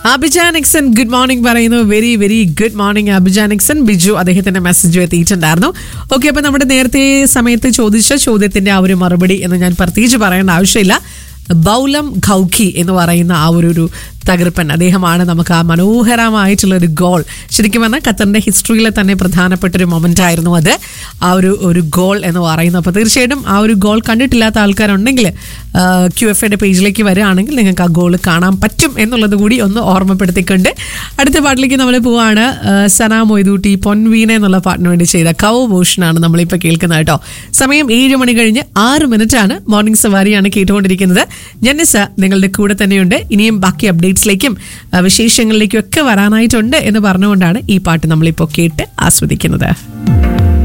അഭിജാനിക്സൺ good morning പറയുന്നു very very good morning അഭിജാനിക്സൺ ബിജു അദ്ദേഹത്തിന്റെ മെസ്സേജ് എത്തിയിട്ടുണ്ടായിരുന്നു ഓക്കെ അപ്പൊ നമ്മുടെ നേരത്തെ സമയത്ത് ചോദിച്ച ചോദ്യത്തിന്റെ ആ ഒരു മറുപടി എന്ന് ഞാൻ പ്രത്യേകിച്ച് പറയേണ്ട ആവശ്യമില്ല ബൗലം ഖൗഖി എന്ന് പറയുന്ന ആ ഒരു ഒരു തകർപ്പൻ അദ്ദേഹമാണ് നമുക്ക് ആ മനോഹരമായിട്ടുള്ള ഒരു ഗോൾ ശരിക്കും പറഞ്ഞാൽ ഖത്തറിന്റെ ഹിസ്റ്ററിയിലെ തന്നെ പ്രധാനപ്പെട്ട ഒരു മൊമെന്റ് ആയിരുന്നു അത് ആ ഒരു ഒരു ഗോൾ എന്ന് പറയുന്നത് അപ്പോൾ തീർച്ചയായിട്ടും ആ ഒരു ഗോൾ കണ്ടിട്ടില്ലാത്ത ആൾക്കാരുണ്ടെങ്കിൽ ക്യു എഫ് എയുടെ പേജിലേക്ക് വരികയാണെങ്കിൽ നിങ്ങൾക്ക് ആ ഗോൾ കാണാൻ പറ്റും എന്നുള്ളത് കൂടി ഒന്ന് ഓർമ്മപ്പെടുത്തിക്കൊണ്ട് അടുത്ത പാട്ടിലേക്ക് നമ്മൾ പോവാണ് ആ, സന മൊയ്തൂട്ടി പൊൻവീന എന്നുള്ള പാട്ടിന് വേണ്ടി ചെയ്ത കൗ മോഷനാണ് നമ്മളിപ്പോൾ കേൾക്കുന്നത് കേട്ടോ സമയം ഏഴ് മണി കഴിഞ്ഞ് ആറ് മിനിറ്റ് ആണ് മോർണിംഗ് സവാരിയാണ് കേട്ടുകൊണ്ടിരിക്കുന്നത് ജന്നിസ നിങ്ങളുടെ കൂടെ തന്നെയുണ്ട് ഇനിയും ബാക്കി അപ്ഡേറ്റ്സിലേക്കും ആ, വിശേഷങ്ങളിലേക്കും ഒക്കെ വരാനായിട്ടുണ്ട് എന്ന് പറഞ്ഞുകൊണ്ടാണ് ഈ പാട്ട് നമ്മളിപ്പോൾ കേട്ട് ആസ്വദിക്കുന്നത്